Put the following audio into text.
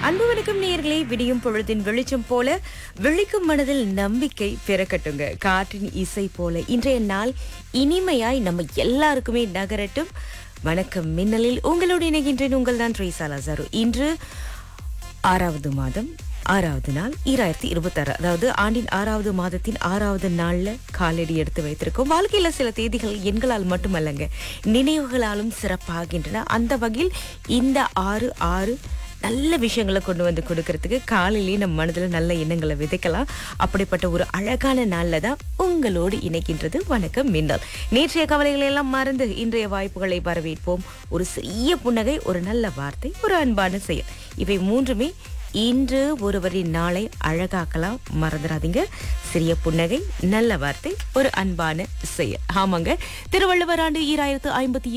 அன்பு வணக்கம் நேயர்களே விடியும் பொழுதின் வெளிச்சம் போல விழிக்கும் மனதில் நம்பிக்கை பிறக்கட்டுங்க காற்றின் இசை போல இன்றைய நாள் இனிமையாய் நம்ம எல்லாருக்குமே நகரட்டும் வணக்கம் மின்னலில் உங்களோடு இணைகின்றேன் உங்கள் தான் ட்ரீசா லசாரு இன்று ஆறாவது மாதம் ஆறாவது நாள் ஈராயிரத்தி இருபத்தாறு அதாவது ஆண்டின் ஆறாவது மாதத்தின் ஆறாவது நாள்ல காலடி எடுத்து வைத்திருக்கோம் வாழ்க்கையில சில தேதிகள் எண்களால் மட்டுமல்லங்க நினைவுகளாலும் சிறப்பாகின்றன அந்த வகையில் இந்த ஆறு ஆறு நல்ல விஷயங்களை கொண்டு வந்து கொடுக்கறதுக்கு காலையிலேயே நம்ம மனதில் நல்ல எண்ணங்களை விதைக்கலாம் அப்படிப்பட்ட ஒரு அழகான நாள்ல தான் உங்களோடு இணைக்கின்றது வணக்கம் மின்னல் நேற்றைய கவலைகளை எல்லாம் மறந்து இன்றைய வாய்ப்புகளை வரவேற்போம் ஒரு சிறிய புன்னகை ஒரு நல்ல வார்த்தை ஒரு அன்பான செயல் இவை மூன்றுமே இன்று ஒருவரின் நாளை அழகாக்கலாம் மறந்துடாதீங்க சிறிய புன்னகை நல்ல வார்த்தை ஒரு அன்பான செயல் ஆமாங்க திருவள்ளுவர் ஆண்டு ஈராயிரத்து ஐம்பத்தி